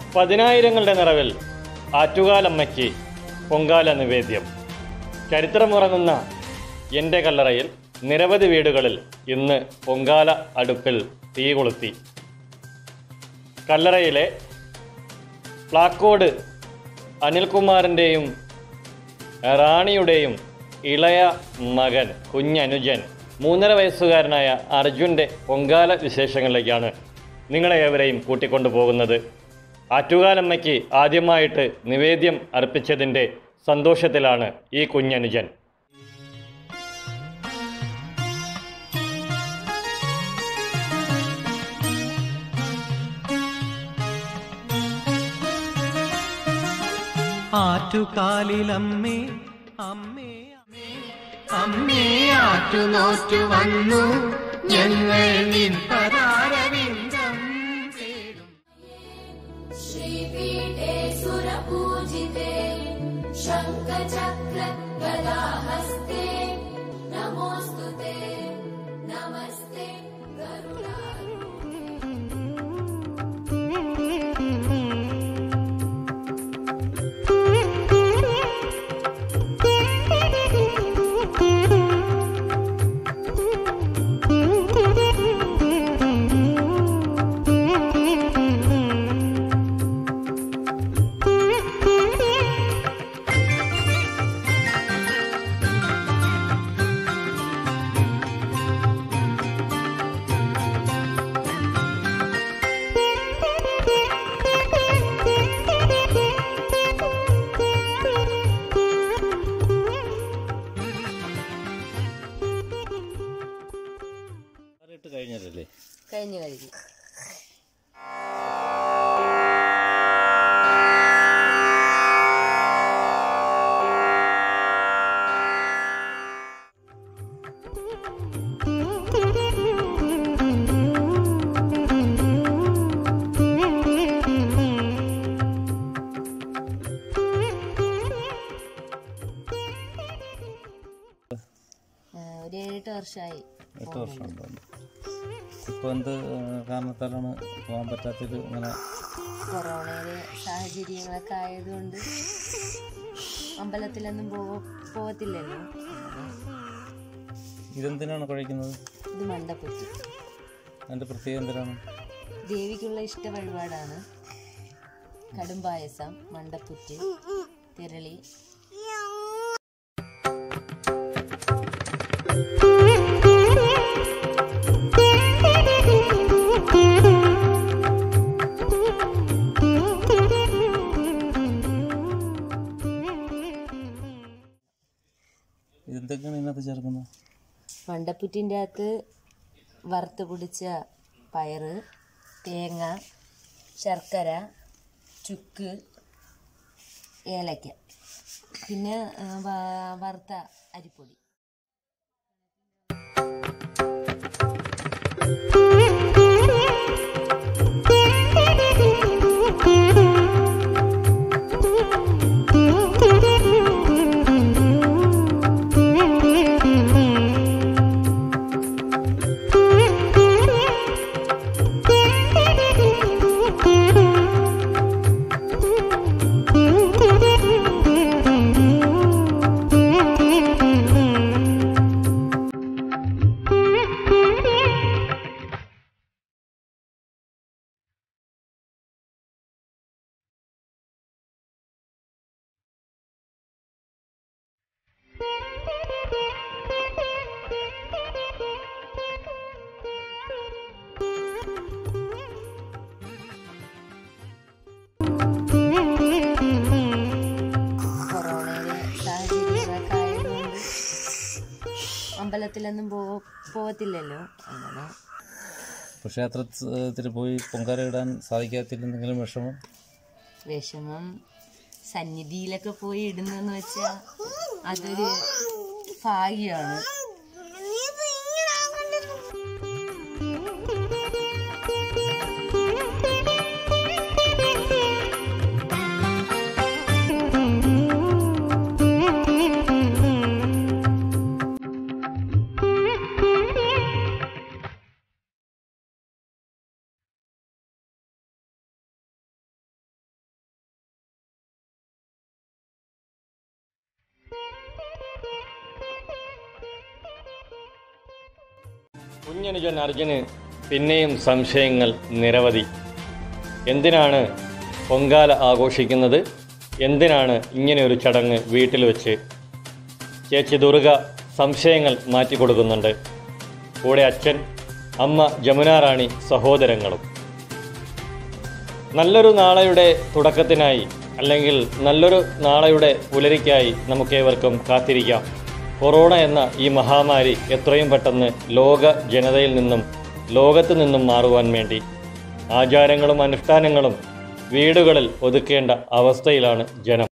പതിനായിരങ്ങളുടെ നിറവിൽ ആറ്റുകാലമ്മയ്ക്ക് പൊങ്കാല നിവേദ്യം ചരിത്രമുറങ്ങുന്ന എൻ്റെ കല്ലറയിൽ നിരവധി വീടുകളിൽ ഇന്ന് പൊങ്കാല അടുപ്പിൽ തീ കൊളുത്തി കല്ലറയിലെ പ്ലാക്കോട് അനിൽകുമാറിൻ്റെയും റാണിയുടെയും ഇളയ മകൻ കുഞ്ഞനുജൻ മൂന്നര വയസ്സുകാരനായ അർജുൻ്റെ പൊങ്കാല വിശേഷങ്ങളിലേക്കാണ് നിങ്ങളെ ഏവരെയും കൂട്ടിക്കൊണ്ടു പോകുന്നത് ആറ്റുകാലമ്മയ്ക്ക് ആദ്യമായിട്ട് നിവേദ്യം അർപ്പിച്ചതിൻ്റെ സന്തോഷത്തിലാണ് ഈ കുഞ്ഞനുജൻ ആറ്റുകാലിലമ്മേ അമ്മേ അമ്മേ ആറ്റുനോറ്റു വന്നു ഞങ്ങൾ നിൻ പതാരവിന്ദം തേടും श्रीपीठे सुरपूजिते शङ्खचक्र गदाहस्ते नमोऽस्तु ते नमस्ते गरुडा ഇട്ട് കഴിഞ്ഞതല്ലേ കഴിഞ്ഞു കഴിഞ്ഞു ആ, ഒരു ഏഴെട്ട് വർഷമായി എട്ട് വർഷം ഉണ്ടോ ഇപ്പോൾ എന്ത് ഏഹ്, കാരണത്താലാണ് പോകാൻ പറ്റാത്തത് ഇങ്ങനെ കൊറോണയുടെ സാഹചര്യങ്ങളൊക്കെ ആയതുകൊണ്ട് അമ്പലത്തിലൊന്നും പോവ പോകത്തില്ലല്ലോ ഇതെന്തിനാണ് കുഴയ്ക്കുന്നത് ഇത് മണ്ടപ്പുറ്റി അതിൻ്റെ പ്രത്യേകത എന്തിനാണ് ദേവിക്കുള്ള ഇഷ്ട വഴിപാടാണ് കടും പായസം മണ്ടപ്പുറ്റ് തിരളി ഇതെന്തൊക്കെയാണ് ഇതിനകത്ത് ചേർക്കുന്നത് മണ്ടപ്പുറ്റിൻ്റെ അകത്ത് വറുത്ത് പൊടിച്ച പയറ് തേങ്ങ ശർക്കര ചുക്ക് ഏലക്ക പിന്നെ ആ, വ- വറുത്ത അരിപ്പൊടി കൊറോണയുടെ സാഹചര്യങ്ങളൊക്കെ ആയതുകൊണ്ട് അമ്പലത്തിലൊന്നും പോ പോകത്തില്ലല്ലോ അങ്ങനെ ഇപ്പോൾ ക്ഷേത്രത്തിൽ പോയി പൊങ്കാല ഇടാൻ സാധിക്കാത്തതിൽ എന്തെങ്കിലും വിഷമം വിഷമം സന്നിധിയിലൊക്കെ പോയി ഇടുന്നെന്ന് വെച്ചാൽ അതൊരു ഭാഗ്യമാണ് കുഞ്ഞനുജൻ അർജുന് പിന്നെയും സംശയങ്ങൾ നിരവധി എന്തിനാണ് പൊങ്കാല ആഘോഷിക്കുന്നത് എന്തിനാണ് ഇങ്ങനെ ഒരു ചടങ്ങ് വീട്ടിൽ വെച്ച് ചേച്ചി ദുർഗ സംശയങ്ങൾ മാറ്റിക്കൊടുക്കുന്നുണ്ട് കൂടെ അച്ഛൻ അമ്മ ജമുന റാണി സഹോദരങ്ങളും നല്ലൊരു നാളെയുടെ തുടക്കത്തിനായി അല്ലെങ്കിൽ നല്ലൊരു നാളെയുടെ പുലരിക്കായി നമുക്കേവർക്കും കാത്തിരിക്കാം കൊറോണ എന്ന ഈ മഹാമാരി എത്രയും പെട്ടെന്ന് ലോക ജനതയിൽ നിന്നും ലോകത്ത് നിന്നും മാറുവാൻ വേണ്ടി ആചാരങ്ങളും അനുഷ്ഠാനങ്ങളും വീടുകളിൽ ഒതുക്കേണ്ട അവസ്ഥയിലാണ് ജനം